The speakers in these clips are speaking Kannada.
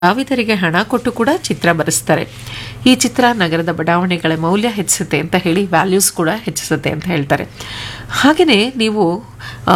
ಕಲಾವಿದರಿಗೆ ಹಣ ಕೊಟ್ಟು ಕೂಡ ಚಿತ್ರ ಬರೆಸ್ತಾರೆ ಈ ಚಿತ್ರ ನಗರದ ಬಡಾವಣೆಗಳ ಮೌಲ್ಯ ಹೆಚ್ಚಿಸುತ್ತೆ ಅಂತ ಹೇಳಿ ವ್ಯಾಲ್ಯೂಸ್ ಕೂಡ ಹೆಚ್ಚಿಸುತ್ತೆ ಅಂತ ಹೇಳ್ತಾರೆ ಹಾಗೆಯೇ ನೀವು ಆ,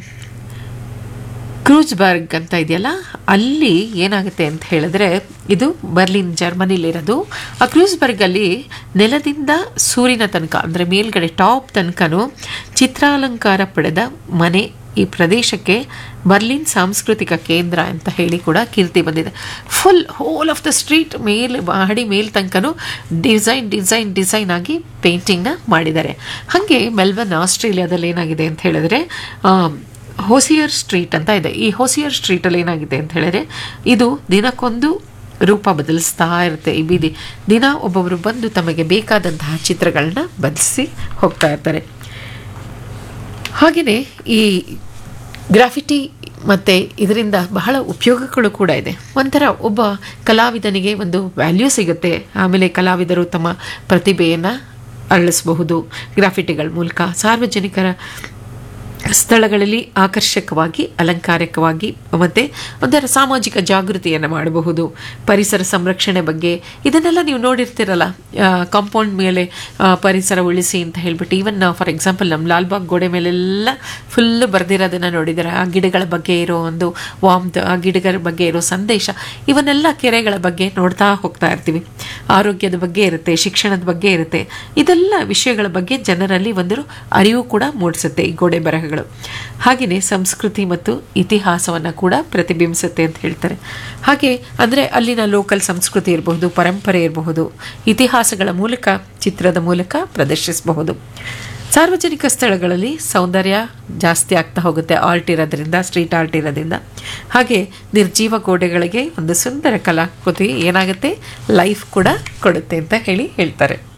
ಕ್ರೂಜ್ಬರ್ಗ್ ಅಂತ ಇದೆಯಲ್ಲ ಅಲ್ಲಿ ಏನಾಗುತ್ತೆ ಅಂತ ಹೇಳಿದ್ರೆ ಇದು ಬರ್ಲಿನ್ ಜರ್ಮನಿಲಿರೋದು ಆ ಕ್ರೂಸ್ಬರ್ಗಲ್ಲಿ ನೆಲದಿಂದ ಸೂರ್ಯನ ತನಕ ಅಂದರೆ ಮೇಲ್ಗಡೆ ಟಾಪ್ ತನಕನೂ ಚಿತ್ರಾಲಂಕಾರ ಪಡೆದ ಮನೆ ಈ ಪ್ರದೇಶಕ್ಕೆ ಬರ್ಲಿನ್ ಸಾಂಸ್ಕೃತಿಕ ಕೇಂದ್ರ ಅಂತ ಹೇಳಿ ಕೂಡ ಕೀರ್ತಿ ಬಂದಿದೆ full whole of the street ಮೇಲ್ ಮಹಡಿ ಮೇಲ್ ತನಕನೂ ಡಿಸೈನ್ ಡಿಸೈನ್ ಡಿಸೈನ್ ಆಗಿ ಪೇಂಟಿಂಗ್ನ ಮಾಡಿದ್ದಾರೆ ಹಾಗೆ ಮೆಲ್ಬರ್ನ್ ಆಸ್ಟ್ರೇಲಿಯಾದಲ್ಲಿ ಏನಾಗಿದೆ ಅಂತ ಹೇಳಿದ್ರೆ ಆ, ಹೋಸಿಯರ್ ಸ್ಟ್ರೀಟ್ ಅಂತ ಇದೆ ಈ ಹೋಸಿಯರ್ ಸ್ಟ್ರೀಟಲ್ಲಿ ಏನಾಗಿದೆ ಅಂತ ಹೇಳಿದ್ರೆ ಇದು ದಿನಕ್ಕೊಂದು ರೂಪ ಬದಲಿಸ್ತಾ ಇರುತ್ತೆ ಈ ಬೀದಿ ದಿನ ಒಬ್ಬೊಬ್ಬರು ಬಂದು ತಮಗೆ ಬೇಕಾದಂತಹ ಚಿತ್ರಗಳನ್ನ ಬದಲಿಸಿ ಹೋಗ್ತಾ ಇರ್ತಾರೆ ಹಾಗೆಯೇ ಈ ಗ್ರಾಫಿಟಿ ಮತ್ತು ಇದರಿಂದ ಬಹಳ ಉಪಯೋಗಗಳು ಕೂಡ ಇದೆ ಒಂಥರ ಒಬ್ಬ ಕಲಾವಿದನಿಗೆ ಒಂದು ವ್ಯಾಲ್ಯೂ ಸಿಗುತ್ತೆ ಆಮೇಲೆ ಕಲಾವಿದರು ತಮ್ಮ ಪ್ರತಿಭೆಯನ್ನು ಅರಳಿಸಬಹುದು ಗ್ರಾಫಿಟಿಗಳ ಮೂಲಕ ಸಾರ್ವಜನಿಕರ ಸ್ಥಳಗಳಲ್ಲಿ ಆಕರ್ಷಕವಾಗಿ ಅಲಂಕಾರಿಕವಾಗಿ ಮತ್ತು ಒಂಥರ ಸಾಮಾಜಿಕ ಜಾಗೃತಿಯನ್ನು ಮಾಡಬಹುದು ಪರಿಸರ ಸಂರಕ್ಷಣೆ ಬಗ್ಗೆ ಇದನ್ನೆಲ್ಲ ನೀವು ನೋಡಿರ್ತೀರಲ್ಲ ಕಾಂಪೌಂಡ್ ಮೇಲೆ ಆ, ಪರಿಸರ ಉಳಿಸಿ ಅಂತ ಹೇಳ್ಬಿಟ್ಟು ಈವನ್ ಫಾರ್ ಎಕ್ಸಾಂಪಲ್ ನಮ್ಮ ಲಾಲ್ಬಾಗ್ ಗೋಡೆ ಮೇಲೆಲ್ಲ ಫುಲ್ ಬರೆದಿರೋದನ್ನು ನೋಡಿದ್ದಾರೆ ಆ ಗಿಡಗಳ ಬಗ್ಗೆ ಇರೋ ಒಂದು ವಾಮ್ತ್ ಆ ಗಿಡಗಳ ಬಗ್ಗೆ ಇರೋ ಸಂದೇಶ ಇವನ್ನೆಲ್ಲ ಕೆರೆಗಳ ಬಗ್ಗೆ ನೋಡ್ತಾ ಹೋಗ್ತಾ ಇರ್ತೀವಿ ಆರೋಗ್ಯದ ಬಗ್ಗೆ ಇರುತ್ತೆ ಶಿಕ್ಷಣದ ಬಗ್ಗೆ ಇರುತ್ತೆ ಇದೆಲ್ಲ ವಿಷಯಗಳ ಬಗ್ಗೆ ಜನರಲ್ಲಿ ಒಂದು ಅರಿವು ಕೂಡ ಮೂಡಿಸುತ್ತೆ ಈ ಗೋಡೆ ಬರಹಗಳು ಹಾಗೆಯೇ ಸಂಸ್ಕೃತಿ ಮತ್ತು ಇತಿಹಾಸವನ್ನು ಕೂಡ ಪ್ರತಿಬಿಂಬಿಸುತ್ತೆ ಅಂತ ಹೇಳ್ತಾರೆ ಹಾಗೆ ಅಂದರೆ ಅಲ್ಲಿನ ಲೋಕಲ್ ಸಂಸ್ಕೃತಿ ಇರಬಹುದು ಪರಂಪರೆ ಇರಬಹುದು ಇತಿಹಾಸಗಳ ಮೂಲಕ ಚಿತ್ರದ ಮೂಲಕ ಪ್ರದರ್ಶಿಸಬಹುದು ಸಾರ್ವಜನಿಕ ಸ್ಥಳಗಳಲ್ಲಿ ಸೌಂದರ್ಯ ಜಾಸ್ತಿ ಆಗ್ತಾ ಹೋಗುತ್ತೆ ಆರ್ಟ್ ಇರೋದ್ರಿಂದ ಸ್ಟ್ರೀಟ್ ಆರ್ಟ್ ಇರೋದ್ರಿಂದ ಹಾಗೆ ನಿರ್ಜೀವ ಗೋಡೆಗಳಿಗೆ ಒಂದು ಸುಂದರ ಕಲಾಕೃತಿ ಏನಾಗುತ್ತೆ ಲೈಫ್ ಕೂಡ ಕೊಡುತ್ತೆ ಅಂತ ಹೇಳಿ ಹೇಳ್ತಾರೆ